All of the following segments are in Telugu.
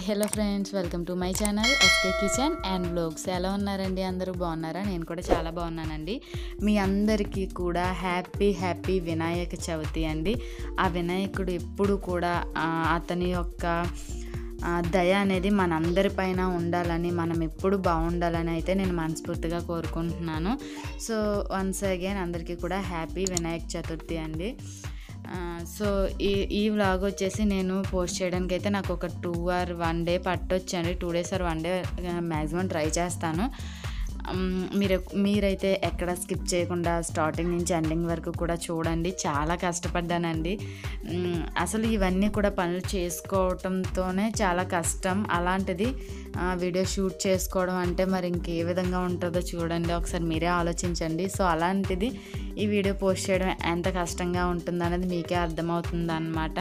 Hello friends welcome to my channel S K kitchen and blogs ఎలా ఉన్నారండి అందరూ బాగున్నారా నేను కూడా చాలా బాగున్నానండి మీ అందరికీ కూడా హ్యాపీ హ్యాపీ వినాయక చవితి అండి ఆ వినాయకుడు ఎప్పుడు కూడా ఆ, అతని యొక్క ఆ, దయ అనేది మనందరిపైన ఉండాలని మనం ఎప్పుడు బాగుండాలని అయితే నేను మనస్ఫూర్తిగా కోరుకుంటున్నాను సో వన్స్ అగైన్ అందరికీ కూడా హ్యాపీ వినాయక చతుర్థి అండి ఆ, సో ఈ ఈ వ్లాగ్ వచ్చేసి నేను పోస్ట్ చేయడానికి అయితే నాకు ఒక టూ ఆర్ వన్ డే పట్టొచ్చండి two days or one day maximum try చేస్తాను మ్, మీరు మీరైతే ఎక్కడ స్కిప్ చేయకుండా స్టార్టింగ్ నుంచి ఎండింగ్ వరకు కూడా చూడండి చాలా కష్టపడ్డానండి మ్, అసలు ఇవన్నీ కూడా పనులు చేసుకోవటంతోనే చాలా కష్టం అలాంటిది ఆ, వీడియో షూట్ చేసుకోవడం అంటే మరి ఇంకే విధంగా ఉంటుందో చూడండి ఒకసారి మీరే ఆలోచించండి సో అలాంటిది ఈ వీడియో పోస్ట్ చేయడం ఎంత కష్టంగా ఉంటుందో అనేది మీకే అర్థమవుతుంది అనమాట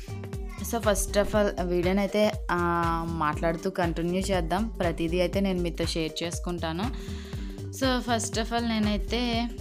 సో ఫస్ట్ ఆఫ్ ఆల్ వీడియోని అయితే ఆ, మాట్లాడుతూ కంటిన్యూ చేద్దాం ప్రతిదీ అయితే నేను మీతో షేర్ చేసుకుంటాను సో ఫస్ట్ ఆఫ్ ఆల్ నేనైతే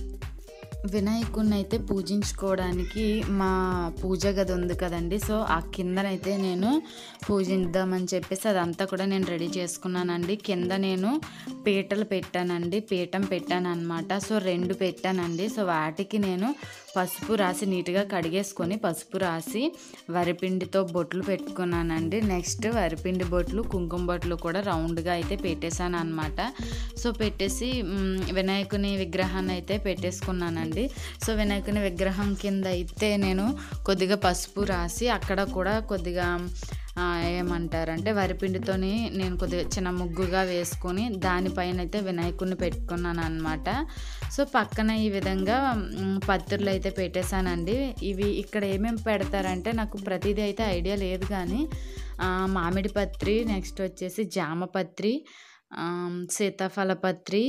వినాయకుడిని అయితే పూజించుకోవడానికి మా పూజ గది ఉంది కదండి సో ఆ కిందనైతే నేను పూజిద్దామని చెప్పేసి అదంతా కూడా నేను రెడీ చేసుకున్నానండి కింద నేను పీటలు పెట్టానండి పీఠం పెట్టాను అనమాట సో రెండు పెట్టానండి సో వాటికి నేను పసుపు రాసి నీట్గా కడిగేసుకొని పసుపు రాసి వరిపిండితో బొట్లు పెట్టుకున్నానండి నెక్స్ట్ వరిపిండి బొట్లు కుంకుమ బొట్లు కూడా రౌండ్గా అయితే పెట్టేశాను అనమాట సో పెట్టేసి మ్, వినాయకుని విగ్రహాన్ని అయితే పెట్టేసుకున్నానండి సో వినాయకుని విగ్రహం కింద అయితే నేను కొద్దిగా పసుపు రాసి అక్కడ కూడా కొద్దిగా ఆ, ఏమంటారంటే వరిపిండితోని నేను కొద్దిగా చిన్న ముగ్గుగా వేసుకొని దానిపైన అయితే వినాయకుడిని పెట్టుకున్నాను అనమాట సో పక్కన ఈ విధంగా మ్, పత్రులు అయితే పెట్టేశానండి ఇవి ఇక్కడ ఏమేమి పెడతారంటే నాకు ప్రతిదీ అయితే ఐడియా లేదు కానీ ఆ, మామిడి పత్రి నెక్స్ట్ వచ్చేసి జామ పత్రి ఆ, సీతాఫల పత్రి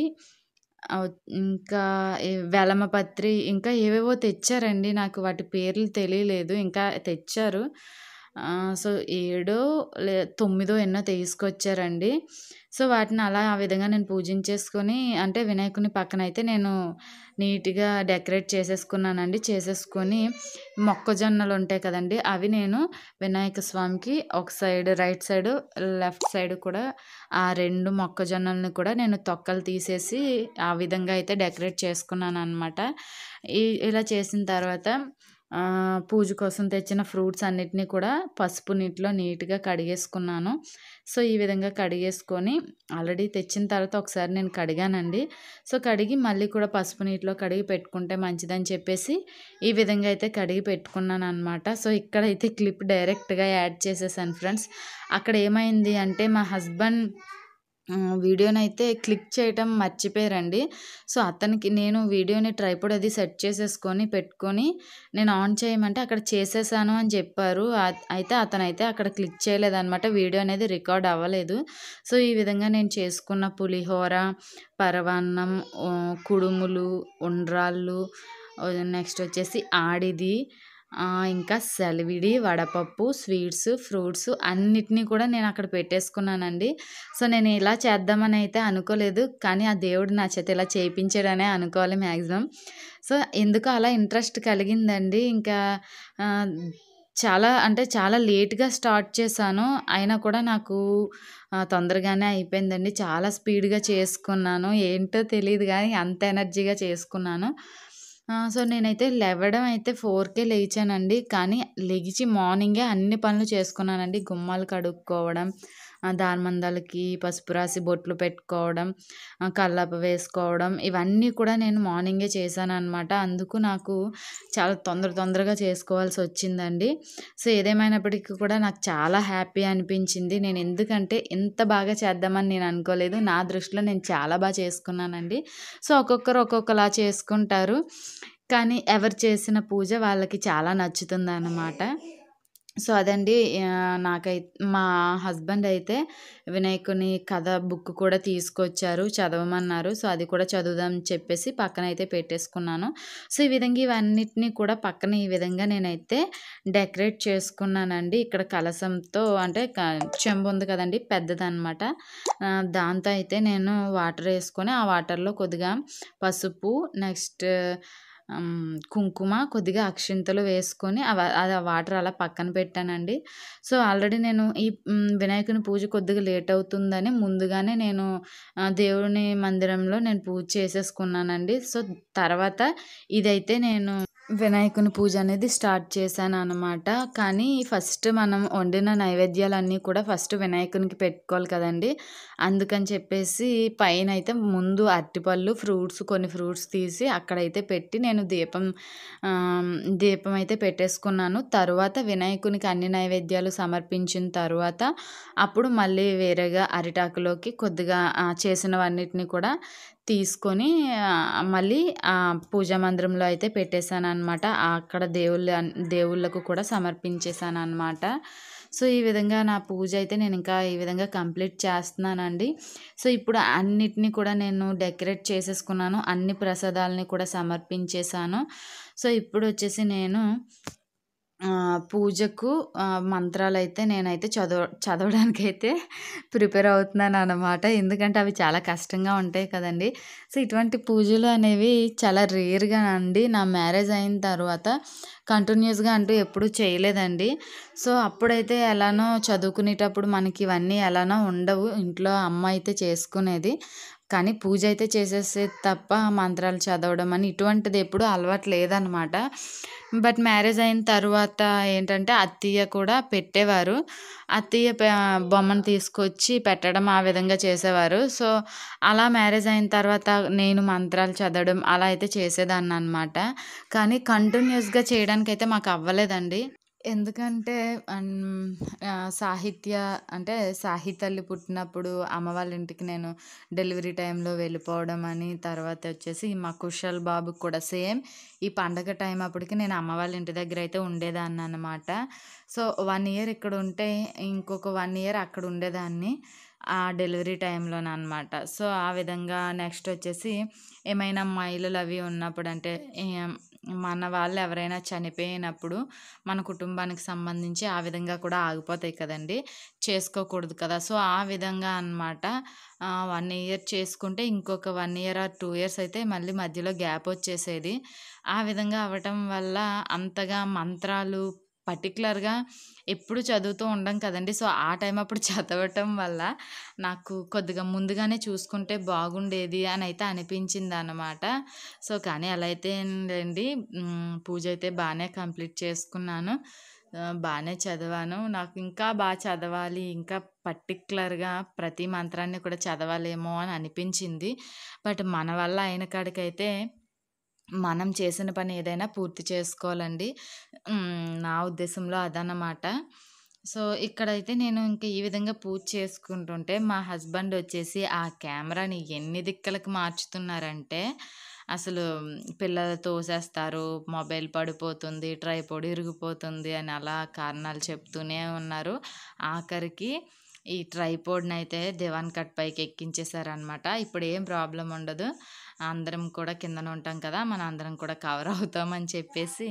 ఆ, ఇంకా ఏ- వెలమ పత్రి ఇంకా ఏవేవో తెచ్చారండి నాకు వాటి పేర్లు తెలియలేదు ఇంకా తెచ్చారు ఆ, సో ఏడో లే తొమ్మిదో ఎన్నో తీసుకొచ్చారండి సో వాటిని అలా ఆ విధంగా నేను పూజించేసుకొని అంటే వినాయకుని పక్కన అయితే నేను నీట్గా డెకరేట్ చేసేసుకున్నానండి చేసేసుకొని మొక్కజొన్నలు ఉంటాయి కదండి అవి నేను వినాయక స్వామికి ఒక side right side left side కూడా ఆ రెండు మొక్కజొన్నల్ని కూడా నేను తొక్కలు తీసేసి ఆ విధంగా అయితే డెకరేట్ చేసుకున్నాను అనమాట ఈ ఇలా చేసిన తర్వాత ఆ, పూజ కోసం తెచ్చిన ఫ్రూట్స్ అన్నిటినీ కూడా పసుపు నీటిలో నీట్గా కడిగేసుకున్నాను సో ఈ విధంగా కడిగేసుకొని ఆల్రెడీ తెచ్చిన తర్వాత ఒకసారి నేను కడిగానండి సో కడిగి మళ్ళీ కూడా పసుపు నీటిలో కడిగి పెట్టుకుంటే మంచిదని చెప్పేసి ఈ విధంగా అయితే కడిగి పెట్టుకున్నాను అనమాట సో ఇక్కడైతే క్లిప్ డైరెక్ట్గా యాడ్ చేసేసాను ఫ్రెండ్స్ అక్కడ ఏమైంది అంటే మా హస్బెండ్ వీడియోని అయితే క్లిక్ చేయటం మర్చిపోయారండి సో అతనికి నేను వీడియోని ట్రైపోడ్ అది సెట్ చేసేసుకొని పెట్టుకొని నేను ఆన్ చేయమంటే అక్కడ చేసేసాను అని చెప్పారు ఆ- అయితే అతనైతే అక్కడ క్లిక్ చేయలేదన్నమాట వీడియో అనేది రికార్డ్ అవ్వలేదు సో ఈ విధంగా నేను చేసుకున్న పులిహోర పరవాన్నం ఆ, కుడుములు ఉండ్రాళ్ళు నెక్స్ట్ వచ్చేసి ఆడిది ఆ, ఇంకా సెలవిడి వడపప్పు స్వీట్స్ ఫ్రూట్స్ అన్నిటినీ కూడా నేను అక్కడ పెట్టేసుకున్నానండి సో నేను ఇలా చేద్దామని అయితే అనుకోలేదు కానీ ఆ దేవుడు నా చేత ఇలా చేయించాడనే అనుకోవాలి మ్యాక్సిమం సో ఎందుకు అలా ఇంట్రెస్ట్ కలిగిందండి ఇంకా ఆ, చాలా అంటే చాలా లేట్గా స్టార్ట్ చేశాను అయినా కూడా నాకు ఆ, తొందరగానే అయిపోయిందండి చాలా స్పీడ్గా చేసుకున్నాను ఏంటో తెలియదు కానీ అంత ఎనర్జీగా చేసుకున్నాను ఆ, సో నేనైతే లేవడం అయితే ఫోర్కే లేచానండి కానీ లెగిచి మార్నింగే అన్ని పనులు చేసుకున్నానండి గుమ్మాలు కడుక్కోవడం ఆ, దానిమందాలకి పసుపు రాసి బొట్లు పెట్టుకోవడం ఆ, కల్లాప వేసుకోవడం ఇవన్నీ కూడా నేను మార్నింగే చేశాను అనమాట అందుకు నాకు చాలా తొందర తొందరగా చేసుకోవాల్సి వచ్చిందండి సో ఏదేమైనప్పటికీ కూడా నాకు చాలా హ్యాపీ అనిపించింది నేను ఎందుకంటే ఎంత బాగా చేద్దామని నేను అనుకోలేదు నా దృష్టిలో నేను చాలా బాగా చేసుకున్నానండి సో ఒక్కొక్కరు ఒక్కొక్కలా చేసుకుంటారు కానీ ఎవరు చేసిన పూజ వాళ్ళకి చాలా నచ్చుతుంది అన్నమాట సో అదండి ఆ, నాకైతే మా హస్బెండ్ అయితే వినాయకుని కథ బుక్ కూడా తీసుకొచ్చారు చదవమన్నారు సో అది కూడా చదువుదాం చెప్పేసి పక్కన అయితే పెట్టేసుకున్నాను సో ఈ విధంగా ఇవన్నిటిని కూడా పక్కన ఈ విధంగా నేనైతే డెకరేట్ చేసుకున్నానండి ఇక్కడ కలసంతో అంటే క- చెంబు ఉంది కదండి పెద్దదన్నమాట ఆ, దాంతో అయితే నేను వాటర్ వేసుకొని ఆ వాటర్లో కొద్దిగా పసుపు నెక్స్ట్ హ్మ్, కుంకుమ, కొద్దిగా అక్షింతలు వేసుకొని అవ అది వాటర్ అలా పక్కన పెట్టానండి. సో, ఆల్రెడీ నేను ఈ హ్మ్, వినాయకుని పూజ కొద్దిగా లేట్ అవుతుందని ముందుగానే నేను ఆహ్, దేవుని మందిరంలో నేను పూజ చేసేసుకున్నానండి. సో, తర్వాత ఇదైతే నేను వినాయకుని పూజ అనేది స్టార్ట్ చేశాననమాట. కానీ ఫస్ట్ మనం వండిన నైవేద్యాలన్నీ కూడా ఫస్ట్ వినాయకునికి పెట్టుకోవాలి కదండీ! అందుకని చెప్పేసి పైనైతే ముందు అరటిపళ్ళు, ఫ్రూట్స్ కొన్ని ఫ్రూట్స్ తీసి అక్కడైతే పెట్టి నేను దీపం ఆహ్, దీపం అయితే పెట్టేసుకున్నాను. తరువాత వినాయకునికి అన్ని నైవేద్యాలు సమర్పించిన తరువాత అప్పుడు మళ్ళీ వేరేగా అరిటాకులోకి కొద్దిగా ఆహ్, చేసినవన్నిటిని కూడా తీసుకొని ఆహ్, మళ్ళీ ఆహ్, పూజా మందిరంలో అయితే పెట్టేసాననమాట. అక్కడ దేవుళ్ళ దేవుళ్ళకు కూడా సమర్పించేసాననమాట. సో, ఈ విధంగా నా పూజ అయితే నేను ఇంకా ఈ విధంగా కంప్లీట్ చేస్తున్నానండి. సో, ఇప్పుడు అన్నిటిని కూడా నేను డెకరేట్ చేసేసుకున్నాను. అన్ని ప్రసాదాలని కూడా సమర్పించేసాను. సో, ఇప్పుడొచ్చేసి నేను ఆహ్, పూజకు ఆహ్, మంత్రాలైతే నేనైతే చదవ చదవడానికైతే ప్రిపేర్ అవుతున్నాననమాట. ఎందుకంటే అవి చాలా కష్టంగా ఉంటాయి కదండీ! సో, ఇటువంటి పూజలు అనేవి చాలా రేర్‌గా అండి నా మ్యారేజ్ అయిన తర్వాత కంటిన్యూయస్‌గా అంటూ ఎప్పుడూ చేయలేదండి. సో, అప్పుడైతే ఎలానో చదువుకునేటప్పుడు మనకి ఇవన్నీ ఎలానో ఉండవు. ఇంట్లో అమ్మ అయితే చేసుకునేది. కానీ పూజ అయితే చేసేసేది తప్ప మంత్రాలు చదవడం అని ఇటువంటిది ఎప్పుడూ అలవాటు లేదనమాట. బట్ మ్యారేజ్ అయిన తరువాత ఏంటంటే అత్తయ్య కూడా పెట్టేవారు. అత్తయ్య ప బొమ్మను తీసుకొచ్చి పెట్టడం ఆ విధంగా చేసేవారు. సో, అలా మ్యారేజ్ అయిన తర్వాత నేను మంత్రాలు చదవడం అలా అయితే చేసేదాన్ననమాట. కానీ కంటిన్యూయస్‌గా చేయడానికైతే మాకు అవ్వలేదండి. ఎందుకంటే హ్మ్, ఆహ్, సాహిత్య అంటే సాహి తల్లి పుట్టినప్పుడు అమ్మ వాళ్ళ ఇంటికి నేను డెలివరీ టైంలో వెళ్ళిపోవడం అని, తర్వాత వచ్చేసి మా కుషల్ బాబుకి కూడా సేమ్ ఈ పండగ టైం అప్పటికి నేను అమ్మ వాళ్ళ ఇంటి దగ్గర అయితే ఉండేదాన్ననమాట. సో, 1 ఇయర్ ఇక్కడ ఉంటే ఇంకొక 1 ఇయర్ అక్కడ ఉండేదాన్ని. ఆ డెలివరీ టైంలోననమాట. సో, ఆ విధంగా నెక్స్ట్ వచ్చేసి ఏమైనా మైలులు అవి ఉన్నప్పుడు అంటే ఏం మన వాళ్ళు ఎవరైనా చనిపోయినప్పుడు మన కుటుంబానికి సంబంధించి ఆ విధంగా కూడా ఆగిపోతాయి కదండీ! చేసుకోకూడదు కదా! సో, ఆ విధంగా అనమాట. ఆహ్, 1 ఇయర్ చేసుకుంటే ఇంకొక 1 ఇయర్ ఆర్ 2 ఇయర్స్ అయితే మళ్ళీ మధ్యలో గ్యాప్ వచ్చేసేది. ఆ విధంగా అవ్వటం వల్ల అంతగా మంత్రాలు పర్టిక్యులర్‌గా ఎప్పుడు చదువుతూ ఉండం కదండీ! సో, ఆ టైం అప్పుడు చదవటం వల్ల నాకు కొద్దిగా ముందుగానే చూసుకుంటే బాగుండేది అని అయితే అనిపించిందనమాట. సో, కానీ అలా అయితే లేండి హ్మ్, పూజ అయితే బానే కంప్లీట్ చేసుకున్నాను. ఆహ్, బానే చదివాను. నాకు ఇంకా బా చదవాలి, ఇంకా పర్టిక్యులర్‌గా ప్రతి మంత్రాన్ని కూడా చదవాలేమో అని అనిపించింది. బట్ మన వల్ల అయిన కాడికైతే మనం చేసిన పని ఏదైనా పూర్తి చేసుకోవాలండి. హ్మ్, నా ఉద్దేశంలో అదనమాట. సో, ఇక్కడైతే నేను ఇంక ఈ విధంగా పూజ చేసుకుంటుంటే మా హస్బెండ్ వచ్చేసి ఆ కెమెరాని ఎన్ని దిక్కులకి మార్చుతున్నారంటే అసలు పిల్లలు తోసేస్తారు, మొబైల్ పడిపోతుంది, ట్రైపాడ్ ఇరిగిపోతుంది అని అలా కారణాలు చెప్తూనే ఉన్నారు. ఆఖరికి ఈ ట్రైపాడ్‌నైతే దివాన్ కట్ పైకి ఎక్కించేసారనమాట. ఇప్పుడు ఏం ప్రాబ్లమ్ ఉండదు. అందరం కూడా కిందన ఉంటాం కదా! మనం అందరం కూడా కవర్ అవుతామని చెప్పేసి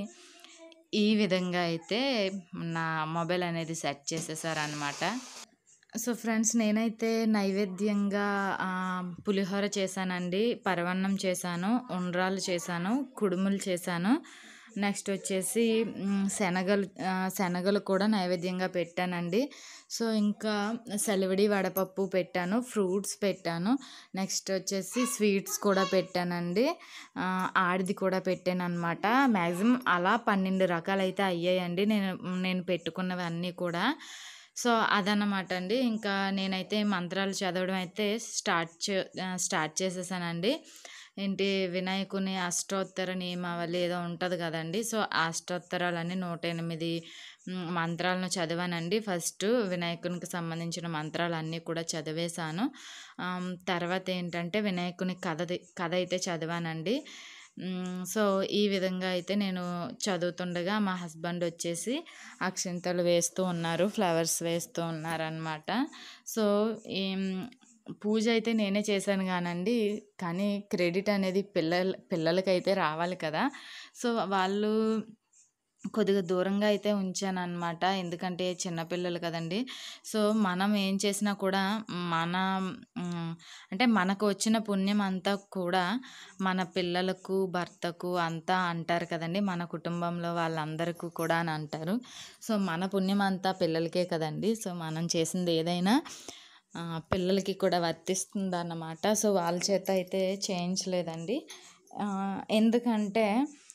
ఈ విధంగా అయితే నా మొబైల్ అనేది సెట్ చేసేసారనమాట. సో, ఫ్రెండ్స్ నేనైతే నైవేద్యంగా ఆహ్, పులిహోర చేశానండి. పరమాన్నం చేశాను, ఉండ్రాళ్ళు చేశాను, కుడుములు చేశాను. నెక్స్ట్ వచ్చేసి హ్మ్, శనగలు ఆహ్, శనగలు కూడా నైవేద్యంగా పెట్టానండి. సో, ఇంకా సెలవిడి వడపప్పు పెట్టాను, ఫ్రూట్స్ పెట్టాను. నెక్స్ట్ వచ్చేసి స్వీట్స్ కూడా పెట్టానండి. ఆహ్, ఆడిది కూడా పెట్టాననమాట. మాక్సిమం అలా 12 రకాలైతే అయ్యాయండి. నేను నేను పెట్టుకున్నవన్నీ కూడా. సో, అదనమాట అండి. ఇంకా నేనైతే మంత్రాలు చదవడం అయితే స్టార్ట్ చే ఆహ్, స్టార్ట్ చేసేసానండి. ఏంటి వినాయకుని అష్టోత్తర నియమావళి ఏదో ఉంటది కదండీ! సో, ఆ అష్టోత్తరాలన్నీ 108 హ్మ్, మంత్రాలను చదివానండి. ఫస్టు వినాయకునికి సంబంధించిన మంత్రాలన్నీ కూడా చదివేశాను. ఆహ్, తర్వాత ఏంటంటే వినాయకుని కథది కథ అయితే చదివానండి. హ్మ్, సో, ఈ విధంగా అయితే నేను చదువుతుండగా మా హస్బెండ్ వచ్చేసి అక్షింతలు వేస్తూ ఉన్నారు. ఫ్లవర్స్ వేస్తూ ఉన్నారనమాట. సో, ఏం పూజ అయితే నేనే చేశాను గానండి. కానీ క్రెడిట్ అనేది పిల్లల్ పిల్లలకైతే రావాలి కదా! సో, వాళ్ళు కొద్దిగా దూరంగా అయితే ఉంచాననమాట. ఎందుకంటే చిన్నపిల్లలు కదండీ! సో, మనం ఏం చేసినా కూడా మన హ్మ్, అంటే మనకు వచ్చిన పుణ్యం అంతా కూడా మన పిల్లలకు, భర్తకు అంతా అంటారు కదండీ! మన కుటుంబంలో వాళ్ళందరికీ కూడా అని అంటారు. సో, మన పుణ్యం అంతా పిల్లలకే కదండీ! సో, మనం చేసింది ఏదైనా ఆహ్, పిల్లలకి కూడా వర్తిస్తుందన్నమాట. సో, వాళ్ళ చేత అయితే చేయించలేదండి. ఆహ్, ఎందుకంటే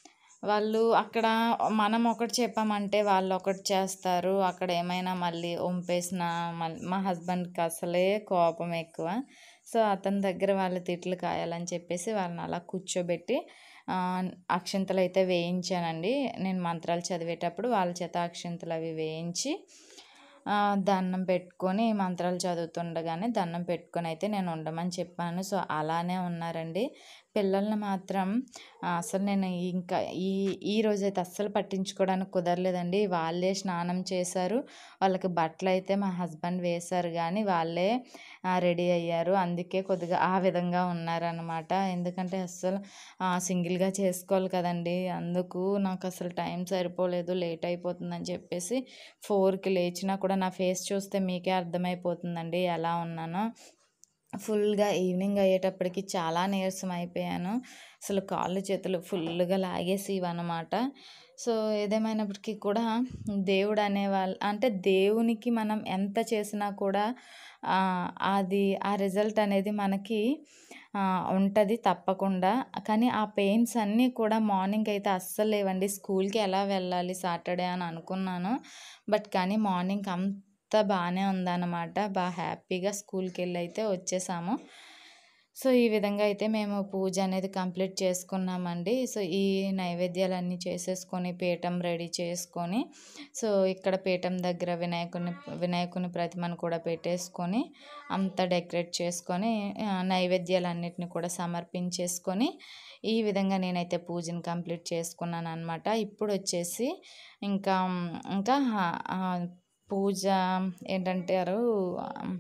వాళ్ళు అక్కడ మనం ఒకటి చెప్పామంటే వాళ్ళొకటి చేస్తారు. అక్కడ ఏమైనా మళ్ళీ ఒంపేసినా మల్ మా హస్బెండ్‌కి అసలే కోపం ఎక్కువ. సో, అతని దగ్గర వాళ్ళు తిట్లు కాయాలని చెప్పేసి వాళ్ళని అలా కూర్చోబెట్టి ఆహ్, అక్షింతలైతే వేయించానండి. నేను మంత్రాలు చదివేటప్పుడు వాళ్ళ చేత అక్షింతలు అవి వేయించి ఆహ్, దండం పెట్టుకొని మంత్రాలు చదువుతుండగానే దండం పెట్టుకొని అయితే నేను ఉండమని చెప్పాను. సో, అలానే ఉన్నారండి. పిల్లల్ని మాత్రం ఆహ్, అసలు నేను ఇంకా ఈ ఈ రోజైతే అస్సలు పట్టించుకోవడానికి కుదరలేదండి. వాళ్ళే స్నానం చేశారు. వాళ్ళకి బట్టలైతే మా హస్బెండ్ వేశారు గానీ వాళ్ళే ఆహ్, రెడీ అయ్యారు. అందుకే కొద్దిగా ఆ విధంగా ఉన్నారనమాట. ఎందుకంటే అస్సలు ఆహ్, సింగిల్‌గా చేసుకోవాలి కదండీ! అందుకు నాకసలు టైం సరిపోలేదు. లేట్ అయిపోతుందని చెప్పేసి 4కి లేచినా కూడా నా ఫేస్ చూస్తే మీకే అర్థమైపోతుందండి ఎలా ఉన్నానో. ఫుల్‌గా ఈవినింగ్ అయ్యేటప్పటికి చాలా నీరసం అయిపోయాను. అసలు కాళ్ళు, చేతులు ఫుల్లుగా లాగేసేవనమాట. సో, ఏదేమైనప్పటికీ కూడా దేవుడు అనేవాళ్ అంటే దేవునికి మనం ఎంత చేసినా కూడా ఆహ్, అది ఆ రిజల్ట్ అనేది మనకి ఆహ్, ఉంటది తప్పకుండా. కానీ ఆ పెయిన్స్ అన్నీ కూడా మార్నింగ్ అయితే అస్సలు లేవండి. స్కూల్‌కి ఎలా వెళ్ళాలి సాటర్‌డే అని అనుకున్నాను. బట్ కానీ మార్నింగ్ అంతా బానే ఉందనమాట. బా హ్యాపీగా స్కూల్‌కెళ్ళి అయితే వచ్చేసాము. సో, ఈ విధంగా అయితే మేము పూజ అనేది కంప్లీట్ చేసుకున్నామండి. సో, ఈ నైవేద్యాలన్నీ చేసేసుకొని పీఠం రెడీ చేసుకొని సో, ఇక్కడ పీఠం దగ్గర వినాయకుడిని వినాయకుని ప్రతిమను కూడా పెట్టేసుకొని అంతా డెకరేట్ చేసుకొని ఆహ్, నైవేద్యాలన్నిటిని కూడా సమర్పించేసుకొని ఈ విధంగా నేనైతే పూజను కంప్లీట్ చేసుకున్నాననమాట. ఇప్పుడొచ్చేసి ఇంకా ఇంకా ఆహ్, పూజ ఏంటంటారు ఆహ్,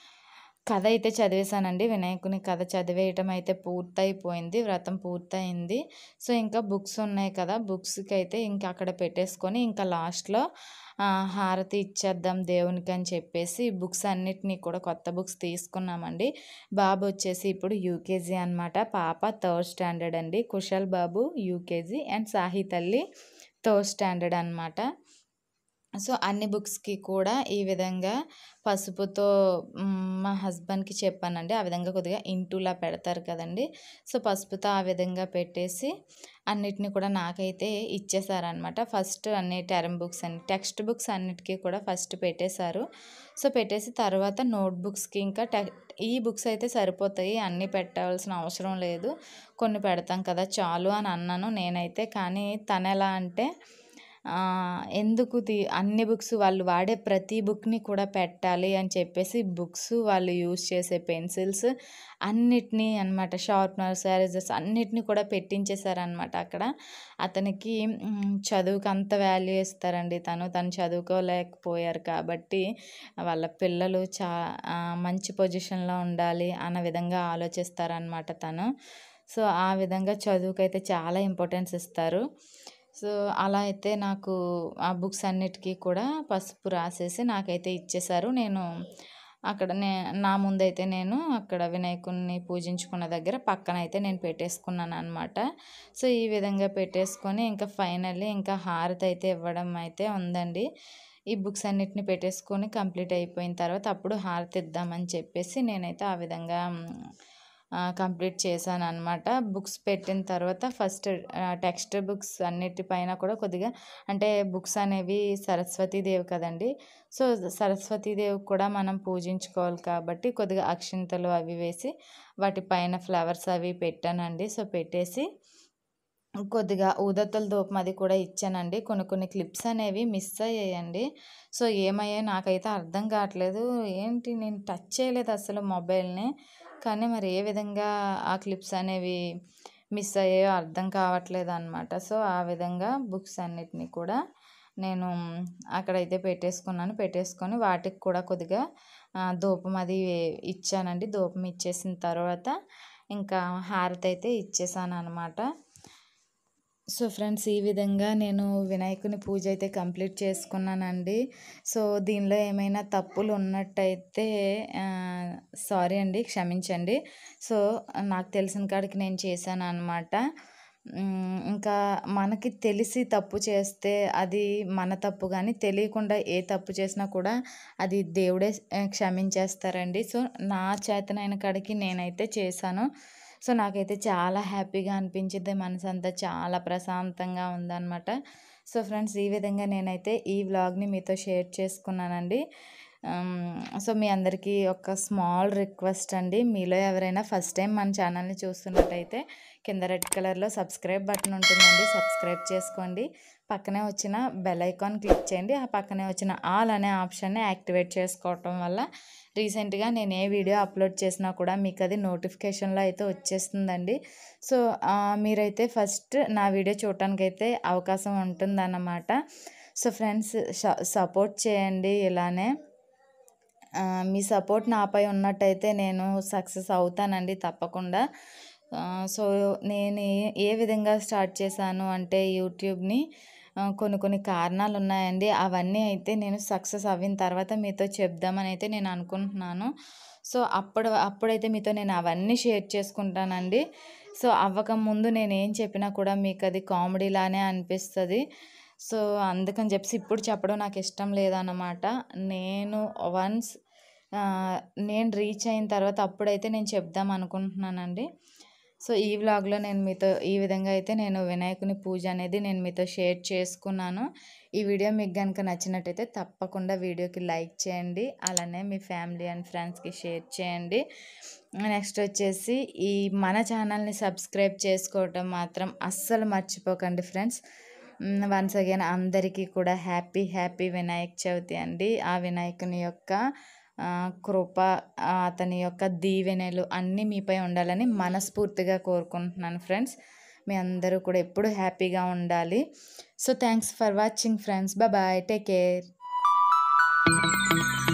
కథ అయితే చదివేశానండి. వినాయకుని కథ చదివేయటం అయితే పూర్తయిపోయింది. వ్రతం పూర్తయింది. సో, ఇంకా బుక్స్ ఉన్నాయి కదా! బుక్స్‌కైతే ఇంకా అక్కడ పెట్టేసుకొని ఇంకా లాస్ట్‌లో ఆహ్, హారతి ఇచ్చేద్దాం దేవునికి అని చెప్పేసి బుక్స్ అన్నిటిని కూడా కొత్త బుక్స్ తీసుకున్నామండి. బాబు వచ్చేసి ఇప్పుడు యూకేజీ అనమాట. పాప థర్డ్ స్టాండర్డ్ అండి. కుషల్ బాబు యూకేజీ అండ్ సాహి తల్లి థర్డ్ స్టాండర్డ్ అనమాట. సో, అన్ని బుక్స్‌కి కూడా ఈ విధంగా పసుపుతో హ్మ్, మా హస్బెండ్‌కి చెప్పానండి. ఆ విధంగా కొద్దిగా ఇంటులా పెడతారు కదండీ! సో, పసుపుతో ఆ విధంగా పెట్టేసి అన్నిటిని కూడా నాకైతే ఇచ్చేశారనమాట. ఫస్ట్ అన్ని టెర్మ్ బుక్స్ అని టెక్స్ట్ బుక్స్ అన్నిటికి కూడా ఫస్ట్ పెట్టేశారు. సో, పెట్టేసి తర్వాత నోట్ బుక్స్‌కి ఇంకా టె ఈ బుక్స్ అయితే సరిపోతాయి. అన్నీ పెట్టాల్సిన అవసరం లేదు. కొన్ని పెడతాం కదా! చాలు అని అన్నాను నేనైతే. కానీ తనెలా అంటే ఆహ్, ఎందుకు తి అన్ని బుక్స్ వాళ్ళు వాడే ప్రతి బుక్‌ని కూడా పెట్టాలి అని చెప్పేసి బుక్స్, వాళ్ళు యూజ్ చేసే పెన్సిల్స్ అన్నిటిని అనమాట షార్ప్‌నర్స్, ఎరేజర్స్ అన్నిటిని కూడా పెట్టించేశారనమాట అక్కడ. అతనికి హ్మ్, చదువుకి అంత వాల్యూ ఇస్తారండి తను. తను చదువుకోలేకపోయారు కాబట్టి వాళ్ళ పిల్లలు చా ఆహ్, మంచి పొజిషన్‌లో ఉండాలి అన్న విధంగా ఆలోచిస్తారనమాట తను. సో, ఆ విధంగా చదువుకైతే చాలా ఇంపార్టెన్స్ ఇస్తారు. సో, అలా అయితే నాకు ఆ బుక్స్ అన్నిటికి కూడా పసుపు రాసేసి నాకైతే ఇచ్చేశారు. నేను అక్కడ నే నా ముందైతే నేను అక్కడ వినాయకుడిని పూజించుకున్న దగ్గర పక్కనైతే నేను పెట్టేసుకున్నాననమాట. సో, ఈ విధంగా పెట్టేసుకొని ఇంకా ఫైనల్లీ ఇంకా హారతి అయితే ఇవ్వడం అయితే ఉందండి. ఈ బుక్స్ అన్నిటిని పెట్టేసుకొని కంప్లీట్ అయిపోయిన తర్వాత అప్పుడు హారతి ఇద్దామని చెప్పేసి నేనైతే ఆ విధంగా ఆహ్, కంప్లీట్ చేశాననమాట. బుక్స్ పెట్టిన తర్వాత ఫస్ట్ ఆహ్, టెక్స్ట్ బుక్స్ అన్నిటి పైన కూడా కొద్దిగా అంటే బుక్స్ అనేవి సరస్వతీ దేవి కదండీ! సో, సరస్వతీ దేవికి కూడా మనం పూజించుకోవాలి కాబట్టి కొద్దిగా అక్షింతలు అవి వేసి వాటి పైన ఫ్లవర్స్ అవి పెట్టానండి. సో, పెట్టేసి కొద్దిగా ఊదత్తల ధూపం అది కూడా ఇచ్చానండి. కొన్ని కొన్ని క్లిప్స్ అనేవి మిస్ అయ్యాయండి. సో, ఏమయ్యాయో నాకైతే అర్థం కావట్లేదు. ఏంటి నేను టచ్ చేయలేదు అసలు మొబైల్‌ని. కానీ మరి ఏ విధంగా ఆ క్లిప్స్ అనేవి మిస్ అయ్యాయో అర్థం కావట్లేదనమాట. సో, ఆ విధంగా బుక్స్ అన్నిటిని కూడా నేను అక్కడైతే పెట్టేసుకున్నాను. పెట్టేసుకొని వాటికి కూడా కొద్దిగా ఆహ్, ధూపం అది ఇచ్చానండి. ధూపం ఇచ్చేసిన తర్వాత ఇంకా హారతి అయితే ఇచ్చేసాననమాట. సో ఫ్రెండ్స్ ఈ విధంగా నేను వినాయకుని పూజ అయితే కంప్లీట్ చేసుకున్నానండి సో దీనిలో ఏమైనా తప్పులు ఉన్నట్టయితే సారీ అండి క్షమించండి సో నాకు తెలిసిన కాడికి నేను చేశాను అనమాట ఇంకా మనకి తెలిసి తప్పు చేస్తే అది మన తప్పు కానీ తెలియకుండా ఏ తప్పు చేసినా కూడా అది దేవుడే ఆ, క్షమించేస్తారండి సో నా చేతనైన కాడికి నేనైతే చేశాను సో నాకైతే చాలా హ్యాపీగా అనిపించింది మనసు అంతా చాలా ప్రశాంతంగా ఉందన్నమాట సో ఫ్రెండ్స్ ఈ విధంగా నేనైతే ఈ వ్లాగ్ని మీతో షేర్ చేసుకున్నానండి ఆమ్, సో మీ అందరికీ ఒక స్మాల్ రిక్వెస్ట్ అండి మీలో ఎవరైనా ఫస్ట్ టైం మన ఛానల్ని చూస్తున్నట్టయితే కింద రెడ్ కలర్లో సబ్స్క్రైబ్ బటన్ ఉంటుందండి సబ్స్క్రైబ్ చేసుకోండి పక్కనే వచ్చిన బెల్ ఐకాన్ క్లిక్ చేయండి ఆ పక్కనే వచ్చిన ఆల్ అనే ఆప్షన్ని యాక్టివేట్ చేసుకోవటం వల్ల రీసెంట్గా నేను ఏ వీడియో అప్లోడ్ చేసినా కూడా మీకు అది నోటిఫికేషన్లో అయితే వచ్చేస్తుందండి సో ఆ, మీరైతే ఫస్ట్ నా వీడియో చూడటానికి అయితే అవకాశం ఉంటుందన్నమాట సో ఫ్రెండ్స్ సపోర్ట్ చేయండి ఇలానే ఆ, మీ సపోర్ట్ నాపై ఉన్నట్టయితే నేను సక్సెస్ అవుతానండి తప్పకుండా ఆ, సో నేను ఏ- ఏ విధంగా స్టార్ట్ చేశాను అంటే యూట్యూబ్ని ఆ, కొన్ని కొన్ని కారణాలు ఉన్నాయండి అవన్నీ అయితే నేను సక్సెస్ అవ్విన తర్వాత మీతో చెప్దామని అయితే నేను అనుకుంటున్నాను సో అప్పుడు అప్పుడైతే మీతో నేను అవన్నీ షేర్ చేసుకుంటానండి సో అవ్వక ముందు నేను ఏం చెప్పినా కూడా మీకు అది కామెడీలానే అనిపిస్తుంది సో అందుకని చెప్పి ఇప్పుడు చెప్పడం నాకు ఇష్టం లేదన్నమాట నేను వన్స్ నేను రీచ్ అయిన తర్వాత అప్పుడైతే నేను చెప్దాం అనుకుంటున్నానండి సో ఈ వ్లాగ్లో నేను మీతో ఈ విధంగా అయితే నేను వినాయకుని పూజ అనేది నేను మీతో షేర్ చేసుకున్నాను ఈ వీడియో మీకు కనుక నచ్చినట్టయితే తప్పకుండా వీడియోకి లైక్ చేయండి అలానే మీ ఫ్యామిలీ అండ్ ఫ్రెండ్స్కి షేర్ చేయండి నెక్స్ట్ వచ్చేసి ఈ మన ఛానల్ని సబ్స్క్రైబ్ చేసుకోవటం మాత్రం అస్సలు మర్చిపోకండి ఫ్రెండ్స్ వన్స్ అగైన్ అందరికీ కూడా హ్యాపీ హ్యాపీ వినాయక చవితి అండి ఆ వినాయకుని యొక్క ఆ, కృప ఆ, అతని యొక్క దీవెనలు అన్నీ మీపై ఉండాలని మనస్ఫూర్తిగా కోరుకుంటున్నాను ఫ్రెండ్స్ మీ అందరూ కూడా ఎప్పుడు హ్యాపీగా ఉండాలి so thanks for watching friends bye take care